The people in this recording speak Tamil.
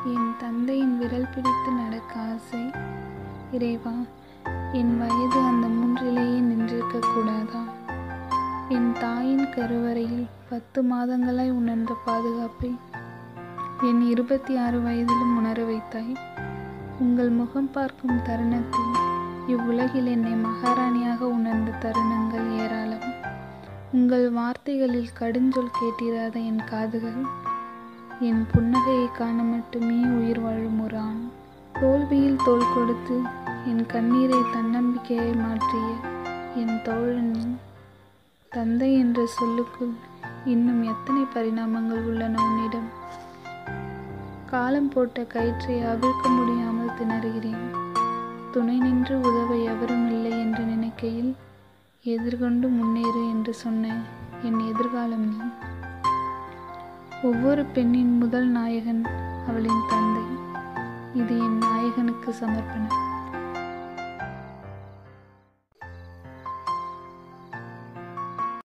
என் தந்தையின் விரல் பிடித்து நடக்க ஆசை இறைவா என் வயது அந்த மூன்றிலேயே நின்றிருக்க கூடாதா என் தாயின் கருவறையில் பத்து மாதங்களாய் உணர்ந்த பாதுகாப்பை என் இருபத்தி ஆறு வயதிலும் உணர வைத்தாய் உங்கள் முகம் பார்க்கும் தருணத்தில் இவ்வுலகில் என்னை மகாராணியாக உணர்ந்த தருணங்கள் ஏராளம் உங்கள் வார்த்தைகளில் கடுஞ்சொல் கேட்டிராத என் காதுகள் என் புன்னகையை காண மட்டுமே உயிர் வாழும் ஒரு ஆண் தோல்வியில் தோள் கொடுத்து என் கண்ணீரை தன்னம்பிக்கையை மாற்றிய என் தோழனின் தந்தை என்ற சொல்லுக்குள் இன்னும் எத்தனை பரிணாமங்கள் உள்ளன உன்னிடம் காலம் போட்ட கயிற்றை அவிழ்க்க முடியாமல் திணறுகிறேன் துணை நின்று உதவ எவரும் இல்லை என்று நினைக்கையில் எதிர்கொண்டு முன்னேறு என்று சொன்ன என் எதிர்காலம் நீ ஒவ்வொரு பெண்ணின் முதல் நாயகன் அவளின் தந்தை இது என் நாயகனுக்கு சமர்ப்பணம்